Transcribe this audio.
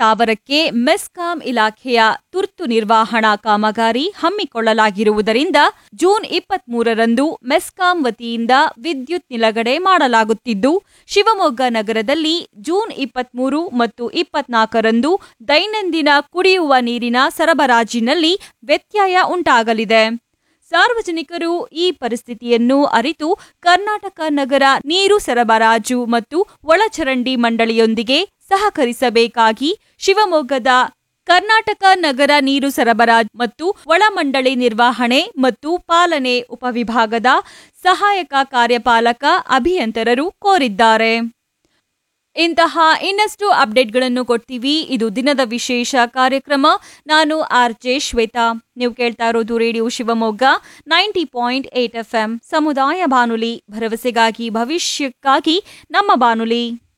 ಸ್ಥಾವರಕ್ಕೆ ಮೆಸ್ಕಾಂ ಇಲಾಖೆಯ ತುರ್ತು ನಿರ್ವಹಣಾ ಕಾಮಗಾರಿ ಹಮ್ಮಿಕೊಳ್ಳಲಾಗಿರುವುದರಿಂದ ಜೂನ್ ಇಪ್ಪತ್ಮೂರರಂದು ಮೆಸ್ಕಾಂ ವತಿಯಿಂದ ವಿದ್ಯುತ್ ನಿಲಗಡೆ ಮಾಡಲಾಗುತ್ತಿದ್ದು ಶಿವಮೊಗ್ಗ ನಗರದಲ್ಲಿ ಜೂನ್ ಇಪ್ಪತ್ಮೂರು ಮತ್ತು ಇಪ್ಪತ್ನಾಲ್ಕರಂದು ದೈನಂದಿನ ಕುಡಿಯುವ ನೀರಿನ ಸರಬರಾಜಿನಲ್ಲಿ ವ್ಯತ್ಯಯ ಉಂಟಾಗಲಿದೆ ಸಾರ್ವಜನಿಕರು ಈ ಪರಿಸ್ಥಿತಿಯನ್ನು ಅರಿತು ಕರ್ನಾಟಕ ನಗರ ನೀರು ಸರಬರಾಜು ಮತ್ತು ಒಳಚರಂಡಿ ಮಂಡಳಿಯೊಂದಿಗೆ ಸಹಕರಿಸಬೇಕಾಗಿ ಶಿವಮೊಗ್ಗದ ಕರ್ನಾಟಕ ನಗರ ನೀರು ಸರಬರಾಜು ಮತ್ತು ಒಳಮಂಡಳಿ ನಿರ್ವಹಣೆ ಮತ್ತು ಪಾಲನೆ ಉಪವಿಭಾಗದ ಸಹಾಯಕ ಕಾರ್ಯಪಾಲಕ ಅಭಿಯಂತರರು ಕೋರಿದ್ದಾರೆ ಇಂತಹ ಇನ್ನಷ್ಟು ಅಪ್ಡೇಟ್ಗಳನ್ನು ಕೊಡ್ತೀವಿ ಇದು ದಿನದ ವಿಶೇಷ ಕಾರ್ಯಕ್ರಮ ನಾನು ಆರ್ ಜೆ ಶ್ವೇತಾ ನೀವು ಕೇಳ್ತಾ ಇರೋದು radio Shivamogga ninety point eight F M ಸಮುದಾಯ ಬಾನುಲಿ ಭರವಸೆಗಾಗಿ ಭವಿಷ್ಯಕ್ಕಾಗಿ ನಮ್ಮ ಬಾನುಲಿ